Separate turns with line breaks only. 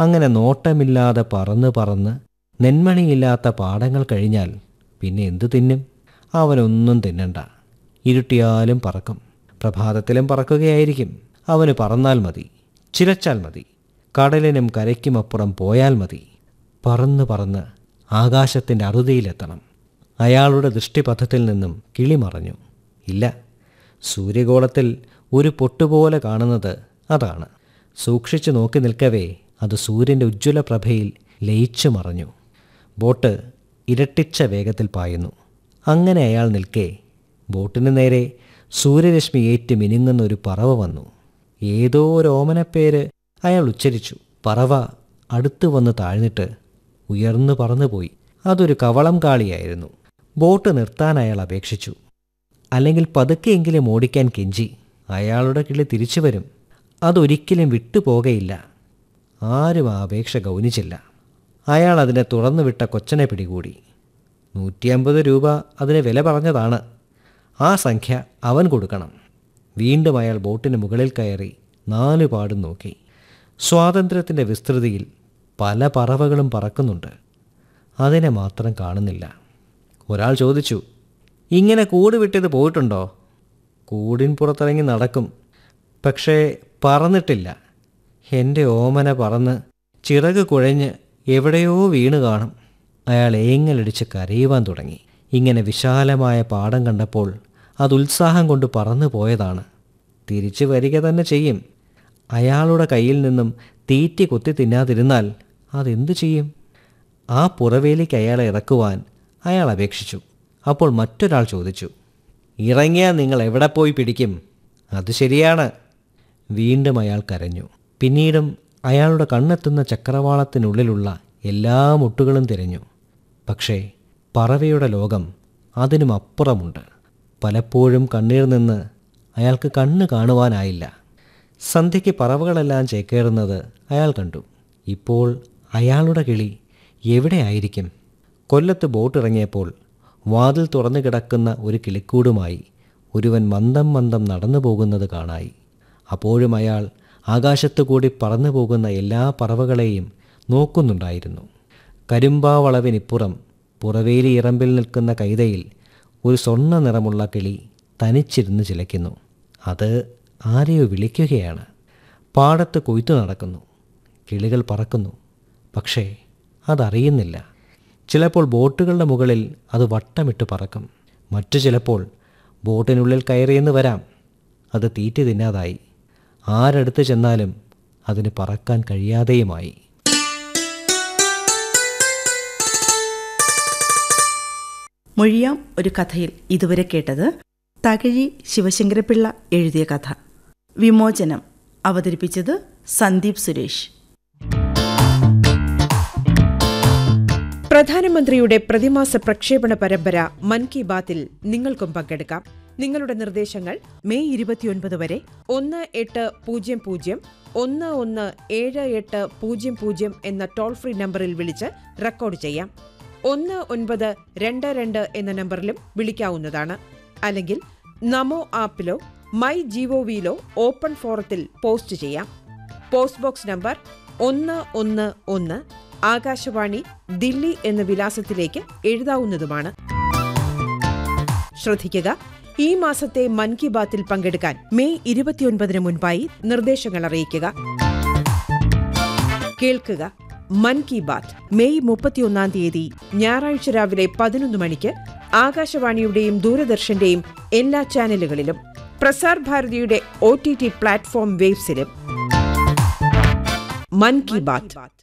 അങ്ങനെ നോട്ടമില്ലാതെ പറന്ന് പറന്ന് നെന്മണിയില്ലാത്ത പാടങ്ങൾ കഴിഞ്ഞാൽ പിന്നെ എന്തു തിന്നും അവനൊന്നും തിന്നണ്ട ഇരുട്ടിയാലും പറക്കും പ്രഭാതത്തിലും പറക്കുകയായിരിക്കും അവന് പറന്നാൽ മതി ചിലച്ചാൽ മതി കടലിനും കരയ്ക്കുമപ്പുറം പോയാൽ മതി പറന്ന് പറന്ന് ആകാശത്തിൻ്റെ അറുതിയിലെത്തണം അയാളുടെ ദൃഷ്ടിപഥത്തിൽ നിന്നും കിളി മറഞ്ഞു ഇല്ല സൂര്യഗോളത്തിൽ ഒരു പൊട്ടുപോലെ കാണുന്നത് അതാണ് സൂക്ഷിച്ചു നോക്കി നിൽക്കവേ അത് സൂര്യൻ്റെ ഉജ്ജ്വല പ്രഭയിൽ ലയിച്ചു മറഞ്ഞു ബോട്ട് ഇരട്ടിച്ച വേഗത്തിൽ പായുന്നു അങ്ങനെ അയാൾ നിൽക്കെ ബോട്ടിന് നേരെ സൂര്യരശ്മി ഏറ്റ് മിനുങ്ങുന്ന ഒരു പറവ വന്നു ഏതോ ഒരു ഓമനപ്പേര് അയാൾ ഉച്ചരിച്ചു പറവ അടുത്തു വന്ന് താഴ്ന്നിട്ട് ഉയർന്നു പറന്നുപോയി അതൊരു കവളം കാളിയായിരുന്നു ബോട്ട് നിർത്താൻ അയാൾ അപേക്ഷിച്ചു അല്ലെങ്കിൽ പതുക്കെയെങ്കിലും ഓടിക്കാൻ കെഞ്ചി അയാളുടെ കിളി തിരിച്ചു വരും അതൊരിക്കലും വിട്ടുപോകയില്ല ആരും ആ അപേക്ഷ ഗൗനിച്ചില്ല അയാൾ അതിനെ തുറന്നു വിട്ട കൊച്ചനെ പിടികൂടി നൂറ്റിയമ്പത് രൂപ അതിന് വില പറഞ്ഞതാണ് ആ സംഖ്യ അവൻ കൊടുക്കണം വീണ്ടും അയാൾ ബോട്ടിന് മുകളിൽ കയറി നാലു പാടും നോക്കി സ്വാതന്ത്ര്യത്തിൻ്റെ വിസ്തൃതിയിൽ പല പറവകളും പറക്കുന്നുണ്ട് അതിനെ മാത്രം കാണുന്നില്ല ഒരാൾ ചോദിച്ചു ഇങ്ങനെ കൂട് വിട്ടത് പോയിട്ടുണ്ടോ കൂടിൻ പുറത്തിറങ്ങി നടക്കും പക്ഷേ പറന്നിട്ടില്ല എൻ്റെ ഓമന പറന്ന് ചിറക് കുഴഞ്ഞ് എവിടെയോ വീണ് കാണും അയാൾ ഏങ്ങലടിച്ച് കരയുവാൻ തുടങ്ങി ഇങ്ങനെ വിശാലമായ പാടം കണ്ടപ്പോൾ അത് ഉത്സാഹം കൊണ്ട് പറന്നു പോയതാണ് തിരിച്ചു വരിക തന്നെ ചെയ്യും അയാളുടെ കയ്യിൽ നിന്നും തീറ്റി കൊത്തി തിന്നാതിരുന്നാൽ അതെന്തു ചെയ്യും ആ പുറവേലിക്ക് അയാളെ ഇറക്കുവാൻ അയാൾ അപേക്ഷിച്ചു അപ്പോൾ മറ്റൊരാൾ ചോദിച്ചു ഇറങ്ങിയാൽ നിങ്ങൾ എവിടെ പോയി പിടിക്കും അത് ശരിയാണ് വീണ്ടും അയാൾ കരഞ്ഞു പിന്നീടും അയാളുടെ കണ്ണെത്തുന്ന ചക്രവാളത്തിനുള്ളിലുള്ള എല്ലാ മുട്ടുകളും തിരഞ്ഞു പക്ഷേ പറവയുടെ ലോകം അതിനും അപ്പുറമുണ്ട് പലപ്പോഴും കണ്ണീർ നിന്ന് അയാൾക്ക് കണ്ണ് കാണുവാനായില്ല സന്ധ്യയ്ക്ക് പറവകളെല്ലാം ചേക്കേറുന്നത് അയാൾ കണ്ടു ഇപ്പോൾ അയാളുടെ കിളി എവിടെയായിരിക്കും കൊല്ലത്ത് ബോട്ടിറങ്ങിയപ്പോൾ വാതിൽ തുറന്നു കിടക്കുന്ന ഒരു കിളിക്കൂടുമായി ഒരുവൻ മന്ദം മന്ദം നടന്നു പോകുന്നത് കാണായി അപ്പോഴും അയാൾ ആകാശത്തു കൂടി പറന്നു പോകുന്ന എല്ലാ പറവകളെയും നോക്കുന്നുണ്ടായിരുന്നു കരിമ്പാവളവിനിപ്പുറം പുറവേലി ഇറമ്പിൽ നിൽക്കുന്ന കൈതയിൽ ഒരു സ്വർണ്ണ നിറമുള്ള കിളി തനിച്ചിരുന്ന് ചിലയ്ക്കുന്നു അത് ആരെയോ വിളിക്കുകയാണ് പാടത്ത് കൊയ്ത്തു നടക്കുന്നു കിളികൾ പറക്കുന്നു പക്ഷേ അതറിയുന്നില്ല ചിലപ്പോൾ ബോട്ടുകളുടെ മുകളിൽ അത് വട്ടമിട്ട് പറക്കും മറ്റു ചിലപ്പോൾ ബോട്ടിനുള്ളിൽ കയറിയെന്ന് വരാം അത് തീറ്റി തിന്നാതായി ആരടുത്ത് ചെന്നാലും അതിന് പറക്കാൻ കഴിയാതെയുമായി
മൊഴിയാം ഒരു കഥയിൽ ഇതുവരെ കേട്ടത് തകഴി ശിവശങ്കരപിള്ള എഴുതിയ കഥ വിമോചനം അവതരിപ്പിച്ചത് സന്ദീപ് സുരേഷ്
പ്രധാനമന്ത്രിയുടെ പ്രതിമാസ പ്രക്ഷേപണ പരമ്പര മൻ കി ബാത്തിൽ നിങ്ങൾക്കും പങ്കെടുക്കാം നിങ്ങളുടെ നിർദ്ദേശങ്ങൾ മെയ് ഇരുപത്തിയൊൻപത് വരെ ഒന്ന് എട്ട് പൂജ്യം പൂജ്യം ഒന്ന് ഒന്ന് ഏഴ് എട്ട് പൂജ്യം പൂജ്യം എന്ന ടോൾ ഫ്രീ നമ്പറിൽ വിളിച്ച് റെക്കോർഡ് ചെയ്യാം ഒന്ന് ഒൻപത് രണ്ട് രണ്ട് എന്ന നമ്പറിലും വിളിക്കാവുന്നതാണ് അല്ലെങ്കിൽ നമോ ആപ്പിലോ മൈ ജിഒവിയിലോ ഓപ്പൺ ഫോറത്തിൽ പോസ്റ്റ് ചെയ്യാം പോസ്റ്റ് ബോക്സ് നമ്പർ ഒന്ന് ഒന്ന് ഒന്ന് ആകാശവാണി ദില്ലി എന്ന വിലാസത്തിലേക്ക് എഴുതാവുന്നതുമാണ് ശ്രദ്ധിക്കുക ഈ മാസത്തെ മൻ കി ബാത്തിൽ പങ്കെടുക്കാൻ മെയ് ഇരുപത്തിയൊൻപതിന് മുൻപായി നിർദ്ദേശങ്ങൾ അറിയിക്കുക കേൾക്കുക മൻ കി ബാത്ത് മെയ് മുപ്പത്തിയൊന്നാം തീയതി ഞായറാഴ്ച രാവിലെ പതിനൊന്ന് മണിക്ക് ആകാശവാണിയുടെയും ദൂരദർശന്റെയും എല്ലാ ചാനലുകളിലും പ്രസാർ ഭാരതിയുടെ ഒ ടി ടി പ്ലാറ്റ്ഫോം വേബ്സിലും മൻ കി ബാത്ത്